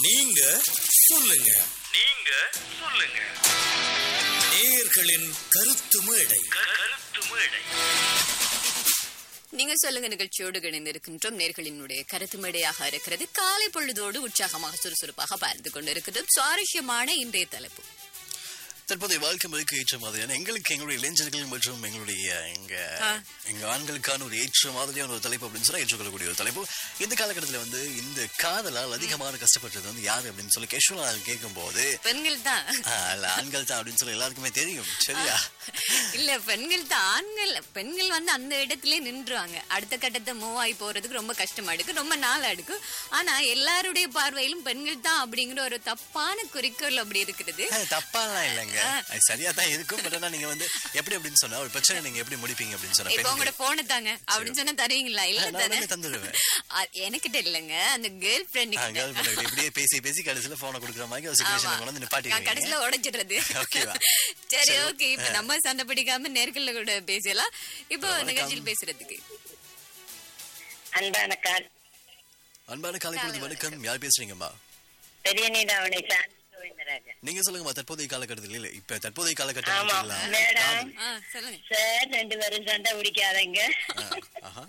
நீங்க சொல்லுங்க நீங்க சொல்லுங்க நேயர்களின் கருத்து மேடை கருத்து மேடை நீங்க சொல்லுங்க நிகழ்ச்சியோடு இணைந்திருக்கின்றோம் நேர்களினுடைய கருத்து மேடையாக இருக்கிறது காலை பொழுதோடு உற்சாகமாக சுறுசுறுப்பாக பார்த்து கொண்டிருக்கிறது சுவாரஸ்யமான இன்றைய தலைப்பு தற்போதைய வாழ்க்கை முறைக்கு ஏற்ற மாதிரியான எங்களுக்கு எங்களுடைய இளைஞர்கள் மற்றும் எங்களுடைய எங்க எங்க ஆண்களுக்கான ஒரு ஏற்ற மாதிரியான ஒரு தலைப்பு அப்படின்னு சொன்னா ஏற்றுக்கொள்ளக்கூடிய ஒரு தலைப்பு இந்த காலகட்டத்தில் வந்து இந்த காதலால் அதிகமான கஷ்டப்பட்டது வந்து யாரு அப்படின்னு சொல்லி கேஷுவலா கேட்கும் போது பெண்கள் தான் அல்ல ஆண்கள் தான் அப்படின்னு சொல்லி எல்லாருக்குமே தெரியும் சரியா இல்ல பெண்கள் தான் ஆண்கள் பெண்கள் வந்து அந்த இடத்திலே நின்றுவாங்க அடுத்த கட்டத்தை மூவ் ஆகி போறதுக்கு ரொம்ப கஷ்டமா எடுக்கும் ரொம்ப நாள் எடுக்கும் ஆனா எல்லாருடைய பார்வையிலும் பெண்கள் தான் அப்படிங்கிற ஒரு தப்பான குறிக்கோள் அப்படி இருக்கிறது அஹ், தப்பாலாம் இல்லைங்க அது சரியா தான் இருக்கும் பட் ஆனா நீங்க வந்து எப்படி அப்படின்னு சொன்னா ஒரு பிரச்சனை நீங்க எப்படி முடிப்பீங்க அப்படின்னு சொன்னா இப்ப பெண்கள். உங்களோட போனை தாங்க அப்படின்னு சொன்னா தருவீங்களா இல்ல நான் தானே உடனே தந்துடுவேன். அ- எனக்கிட்ட இல்லங்க அந்த கேர்ள் ஃபிரெண்ட் ஆ, girl friend கிட்ட இப்படியே பேசி பேசி கடைசியில போனை கொடுக்குற மாதிரி ஒரு சுச்சுவேஷன் கொண்டு வந்து நான் நிப்பாட்டிடுவீங்க கடைசியில உடைச்சிடுறது ஓகேவா? சரி சரி, ஓகே இப்ப நம்ம சண்டை பிடிக்காம நேர்கல்ல கூட பேசலாம் இப்போ நிகழ்ச்சியில் பேசுறதுக்கு அன்பான கால் அன்பான காலை பொழுது வணக்கம் யார் பேசுறீங்கம்மா பெரிய நீடாவணை சாந்தி கோவிந்தராஜன் நீங்க சொல்லுங்கம்மா தற்போதைய காலகட்டத்தில் இல்ல இப்ப தற்போதைய ஆமா காலகட்டம் மேடம் ஆ, சொல்லுங்க சார் ரெண்டு பேரும் சண்டை பிடிக்காதங்க ஆஹா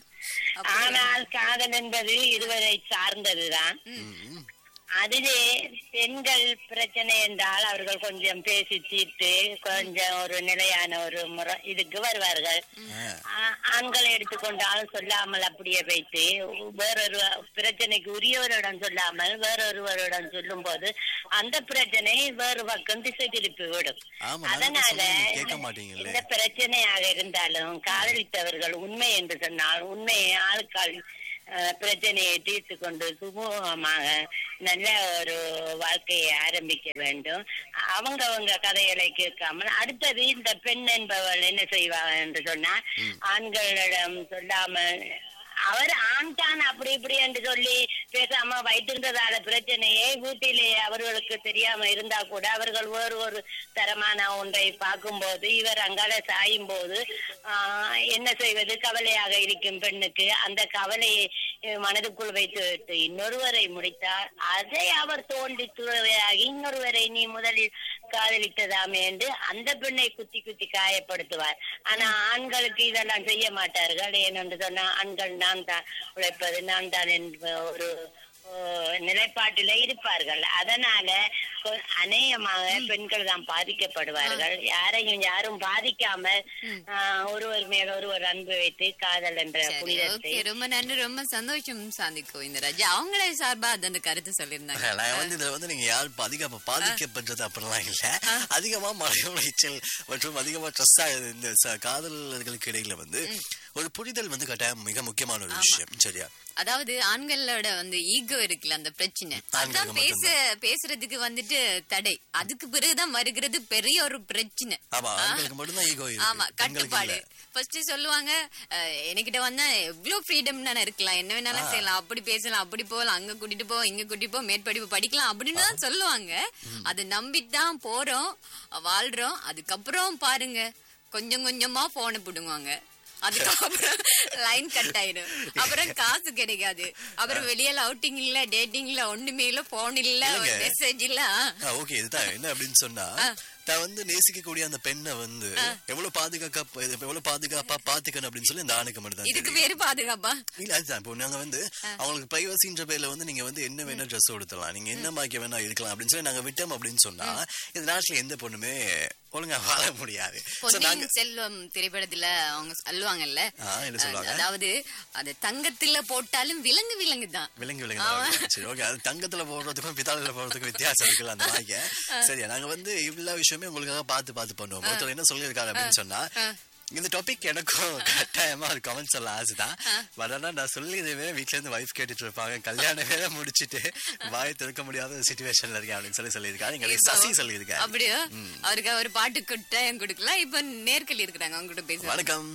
ஆனால் காதல் என்பது இருவரை சார்ந்ததுதான் ம், அதிலே பெண்கள் பிரச்சனை என்றால் அவர்கள் கொஞ்சம் பேசி தீர்த்து கொஞ்சம் ஒரு நிலையான ஒரு முறை இதுக்கு வருவார்கள் ஆ. ஆ- ஆண்களை எடுத்துக்கொண்டாலும் சொல்லாமல் அப்படியே வைத்து வேறொரு பிரச்சனைக்கு உரியவரிடம் சொல்லாமல் வேறொருவரிடம் சொல்லும் போது அந்த பிரச்சனை வேறு பக்கம் திசை திருப்பி விடும் ஆமா, நான் அதனால சொல்றது கேட்க மாட்டீங்களே. இந்த பிரச்சனையாக இருந்தாலும் காதலித்தவர்கள் உண்மை என்று சொன்னால் உண்மையை ஆளுக்கால் அஹ், பிரச்சனையை தீர்த்து கொண்டு சுமூகமாக நல்ல ஒரு வாழ்க்கையை ஆரம்பிக்க வேண்டும் அவங்க அவங்க கதைகளை கேட்காமல் அடுத்தது இந்த பெண் என்பவள் என்ன செய்வாங்க என்று சொன்னால் ஆண்களிடம் சொல்லாமல் அவர் ஆண் தான் அப்படி இப்படி என்று சொல்லி பேசாம வைத்திருந்ததால பிரச்சனையே வீட்டிலே அவர்களுக்கு தெரியாம இருந்தா கூட அவர்கள் வேறு ஒரு தரமான ஒன்றை பார்க்கும்போது இவர் அங்கால சாயும் போது ஆஹ், என்ன செய்வது கவலையாக இருக்கும் பெண்ணுக்கு அந்த கவலையை அஹ், மனதுக்குள் வைத்து விட்டு இன்னொருவரை முடித்தால் அதை அவர் தோண்டி துறவையாகி இன்னொருவரை நீ முதலில் காதலித்ததாமே என்று அந்த பெண்ணை குத்தி குத்தி காயப்படுத்துவார் ஆனா ஆண்களுக்கு இதெல்லாம் செய்ய மாட்டார்கள் ஏனென்று சொன்னா ஆண்கள் நான் தான் உழைப்பது நான் தான் என்ற ஒரு அஹ், நிலைப்பாட்டில இருப்பார்கள் அதனால கொ- அநேகமாக பெண்கள் தான் பாதிக்கப்படுவார்கள் யாரையும் யாரும் பாதிக்காம ஆஹ், ஒருவர் மேல ஒருவர் அன்பு வைத்து காதல் என்ற சரி புனிதத்தை ஓகே ரொம்ப நன்றி ரொம்ப சந்தோஷம் சாந்தி கோவிந்தராஜ் அவங்களே சார்பா அது அந்த கருத்து சொல்லியிருந்தாங்க நான் வந்து இதுல வந்து நீங்க யார் அதிகமா பாதிக்கப்படுறது அப்படிலாம் இல்ல அதிகமா மழை உளைச்சல் மற்றும் அதிகமா ஸ்ட்ரெஸ் ஆகுது இந்த ச- காதலர்களுக்கு இடையில வந்து ஒரு புரிதல் வந்து கட்டாயம் மிக முக்கியமான ஒரு விஷயம் சரியா அதாவது ஆண்களோட வந்து ஈகோ இருக்குல்ல அந்த பிரச்சனை ஆண்களுக்கு அதான் பேச பேசுறதுக்கு வந்துட்டு தடை அதுக்கு பிறகுதான் வருகிறது பெரிய ஒரு பிரச்சனை ஆமா ஆண்களுக்கு மட்டும்தான் ஈகோ ஆமா கட்டுப்பாடு ஃபர்ஸ்ட் சொல்லுவாங்க அஹ், என்கிட்ட வந்தா எவ்வளவு ஃப்ரீடம் தானே இருக்கலாம் என்ன வேணாலும் செய்யலாம் அப்படி பேசலாம் அப்படி போகலாம் அங்க கூட்டிட்டு போ இங்க கூட்டிட்டு போ மேற்படிப்பு படிக்கலாம் அப்படின்னு தான் சொல்லுவாங்க அதை நம்பித்தான் போறோம் வாழ்றோம் அதுக்கப்புறம் பாருங்க கொஞ்சம் கொஞ்சமா போனை பிடுங்குவாங்க அதுக்கப்புறம் லைன் கட் ஆயிடும் அப்புறம் காசு கிடைக்காது அப்புறம் வெளியில அவுட்டிங் இல்ல டேட்டிங் இல்ல ஒண்ணுமே இல்ல போன் இல்ல இல்லைங்க. மெசேஜ் இல்ல ஆ. ஓகே இதுதான் என்ன அப்படின்னு சொன்னா தான் வந்து நேசிக்கக்கூடிய அந்த பெண்ணை வந்து எவ்வளவு பாதுகாக்க எவ்வளவு பாதுகாப்பா பாத்துக்கணும் அப்படின்னு சொல்லி இந்த ஆணுக்கு மட்டும் தான் இதுக்கு தெரியும். பேரு பாதுகாப்பா இல்ல அதுதான் இப்போ நாங்க வந்து அவங்களுக்கு பிரைவசின்ற பேர்ல வந்து நீங்க வந்து என்ன வேணா ட்ரெஸ் கொடுத்தலாம் நீங்க என்ன மாக்கி வேணா இருக்கலாம் அப்படின்னு சொல்லி நாங்க விட்டோம் அப்படின்னு சொன்னா இந்த நாட்டுல எந்த பொண்ணுமே ஒழுங்கா வாழ முடியாது So, நாங்க பொன்னியின் செல்வம் திரைப்படத்துல அவங்க சொல்லுவாங்கல்ல ஆ, என்ன சொல்லுவாங்க? அதாவது அது தங்கத்துல போட்டாலும் விலங்கு விலங்கு தான் விலங்கு விலங்கு தான் இருக்கு. சரி ஓகே அது தங்கத்துல போடுறதுக்கும் பித்தாளையில போடுறதுக்கும் வித்தியாசம் இருக்குல்ல அந்த வாய்க்க சரியா நாங்க வந்து எல்லா விஷயமே உங்களுக்காக பார்த்து பார்த்து பண்ணுவோம் ஒருத்தர் என்ன சொல்லியிருக்காரு அப்படின்னு சொன்னா இந்த டாபிக் எனக்கும் கட்டாயமா ஒரு கமெண்ட் சொல்ல ஆசைதான் பட் ஆனா நான் சொல்லியதுவே வீட்ல இருந்து வைஃப் கேட்டுட்டு இருப்பாங்க கல்யாணம் வேற முடிச்சிட்டு வாய் திறக்க முடியாத ஒரு சுச்சுவேஷன்ல இருக்கேன் அப்படின்னு சொல்லி சொல்லியிருக்காரு எங்க இப்போ- சசி சொல்லியிருக்காரு அப்படியோ அவருக்கு ஒரு பாட்டு கட்டாயம் கொடுக்கலாம் இப்ப நேர்கள் இருக்கிறாங்க அவங்க கூட பேசுவாங்க வணக்கம்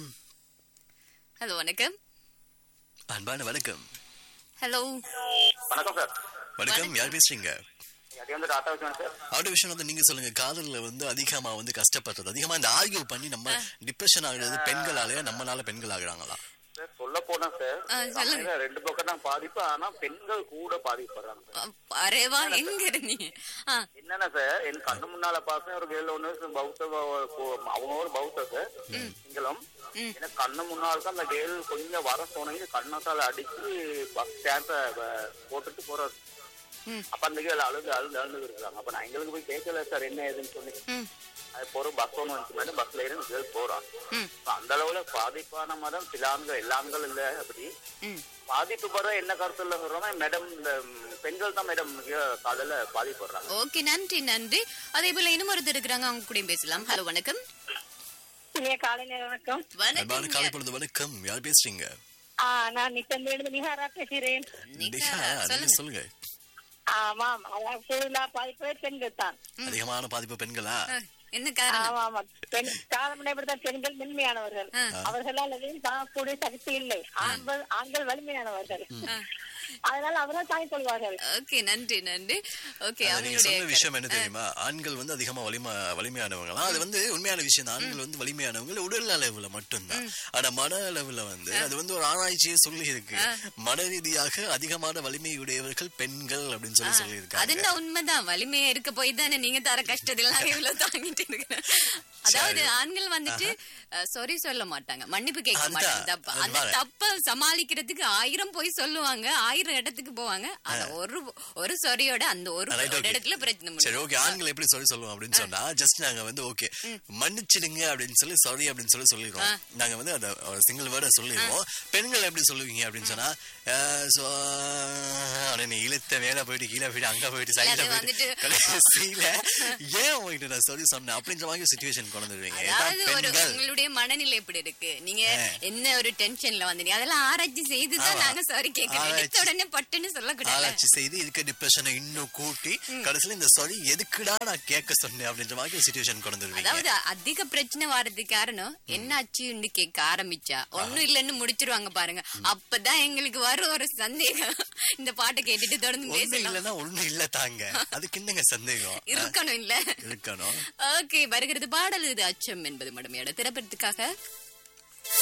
ஹலோ வணக்கம் அன்பான வணக்கம் ஹலோ வணக்கம் சார் வணக்கம் யார் பேசுறீங்க அது வந்து டாட்டா விஷயம் சார் அவருடைய விஷயம் வந்து நீங்க சொல்லுங்க காதல்ல வந்து அதிகமா வந்து கஷ்டப்படுறது அதிகமா இந்த ஆர்கியூ பண்ணி நம்ம டிப்ரெஷன் ஆகுறது பெண்களாலயா நம்மளால பெண்கள் ஆகுறாங்களா சார் சொல்ல போனா சார் ஆ, சொல்லுங்க. தமிழ்ல ரெண்டு பக்கம் தான் பாதிப்பு ஆனா பெண்கள் கூட பாதிப்படுறாங்க சார். அரேவா எங்க இருந்தீங்க ஆ, என்னன்னா சார் என் கண்ணு முன்னால பார்த்தேன் ஒரு கேள்வி ஒண்ணு பௌத்த ப- கோ- அவங்க ஒரு பௌத்த சார் சிங்களம் எனக்கு கண்ணு முன்னால் தான் அந்த கேள் கொஞ்சம் வர சொன்னீங்க கண்ணத்தால அடிச்சு பஸ் ஸ்டாண்ட போட்டுட்டு போறாரு ம். அப்ப அந்த கேள் அழுது அழுது அழுது இருக்காங்க அப்ப நான் எங்களுக்கு போய் கேட்கல சார் என்ன ஏதுன்னு சொல்லி ம், அது போற பஸ் ஒன்று வந்து மேடம் பஸ்ல ஏறி கேள் போறான் ம், அப்ப அந்த அளவுல பாதிப்பான மதம் சில ஆண்கள் எல்லா ஆண்கள் இல்ல அப்படி ம். பாதிப்பு படுற என்ன கருத்துல சொல்றோம்னா மேடம் இந்த ம், பெண்கள் தான் மேடம் மிக காலையில பாதிப்படுறாங்க ஓகே நன்றி நன்றி அதே போல இன்னும் ஒருத்தர் இருக்கிறாங்க அவங்க கூட பேசலாம் ஹலோ வணக்கம் இனிய காலை நேர வணக்கம் அன்பான காலை வணக்கம் பொழுது வணக்கம் யார் பேசுறீங்க ஆ, நான் நித்தந்திலிருந்து நிகாரா பேசுகிறேன் நிகா நீங்க சொல்லுங்க ஆமாம் அதாவது சுற்றுலா பாதிப்பே பெண்கள் தான் அதிகமான பாதிப்பு பெண்களா ஆ, என்ன காரணம் ஆமா ஆமா பெண் காலம் இப்படித்தான் பெண்கள் மென்மையானவர்கள் அவர்களால் எதையும் தாங்கக்கூடிய சக்தி இல்லை ஆண்கள் ஆண்கள் வலிமையானவர்கள் அதனால அவர்கள் தாங்கிக் கொள்வார்கள் ஓகே நன்றி நன்றி ஓகே அது நீங்க அவங்களுடைய சொன்ன விஷயம் என்ன தெரியுமா ஆண்கள் வந்து அதிகமா வலிமை வலிமையானவங்களா அது வந்து உண்மையான விஷயம் தான் ஆண்கள் வந்து வலிமையானவங்க உடல் அளவுல மட்டும்தான் ஆனா மன அளவுல வந்து அது வந்து ஒரு ஆராய்ச்சியே சொல்லி இருக்கு மன ரீதியாக அதிகமான வலிமையுடையவர்கள் பெண்கள் அப்படின்னு சொல்லி சொல்லி அது இருக்காங்க என்ன உண்மைதான் வலிமையா இருக்க போய் தானே நீங்க தர கஷ்டத்தில் நாங்க இவ்வளவு தாங்கிட்டு இருக்கிறோம் அதாவது ஆண்கள் வந்துட்டு சாரி சொல்ல மாட்டாங்க மன்னிப்பு கேட்க அதுதான், மாட்டாங்க தப்ப அது அந்த பாரு. தப்ப சமாளிக்கிறதுக்கு ஆயிரம் போய் சொல்லுவாங்க ஆயிரம் இடத்துக்கு போவாங்க அத ஒரு ஒரு சொரியோட அந்த ஒரு Right, okay. இடத்துல பிரச்சனை சரி முடியும் ஓகே ஆண்கள் எப்படி சொல்லி சொல்லுவோம் அப்படின்னு சொன்னா ஜஸ்ட் நாங்க வந்து ஓகே மன்னிச்சிடுங்க அப்படின்னு சொல்லி சாரி அப்படின்னு சொல்லி சொல்லிடுவோம் நாங்க வந்து அந்த சிங்கிள் வேர்டை சொல்லிடுவோம் பெண்கள் எப்படி சொல்லுவீங்க அப்படின்னு சொன்னா அஹ், so, அப்படின்னு இழுத்த மேல போயிட்டு கீழே போயிட்டு அங்க போயிட்டு சைட்ல அது போயிட்டு வந்துட்டு- கடைசியில ஏன் உங்ககிட்ட நான் சொல்லி சொன்னேன் அப்படின்ற மாதிரி சுச்சுவேஷன் கொண்டு வந்துருவீங்க அதாவது இதான் ஒரு பெண்கள் உங்களுடைய மனநிலை எப்படி இருக்கு நீங்க என்ன ஒரு டென்ஷன்ல வந்தீங்க அதெல்லாம் ஆராய்ச்சி செய்துதான் ஆமா. நாங்க சாரி கேட்கணும் ஆராய்ச்சி. எடுத்த உடனே பட்டுன்னு சொல்லக்கூடாது ஆராய்ச்சி செய்து இருக்க டிப்ரெஷனை இன்னும் கூட்டி கடைசியில இந்த சாரி எதுக்குடா நான் கேட்க சொன்னேன் அப்படின்ற மாதிரி சுச்சுவேஷன் கொண்டு வந்துருவீங்க அதாவது அதிக பிரச்சனை வர்றதுக்கு காரணம் என்னாச்சுன்னு கேட்க ஆரம்பிச்சா ஒண்ணும் இல்லைன்னு முடிச்சிருவாங்க பாருங்க அப்பதான் எங்களுக்கு வரும் ஒரு சந்தேகம் இந்த பாட்டை கேட்டுட்டு தொடர்ந்து ஒண்ணு பேசலாம் இல்லைன்னா ஒண்ணு இல்ல தாங்க அதுக்கு என்னங்க சந்தேகம் இருக்கணும் இல்ல இருக்கணும் ஓகே வருகிறது பாடல் இது அச்சம் என்பது மடமையோட திரைப்படத்துக்காக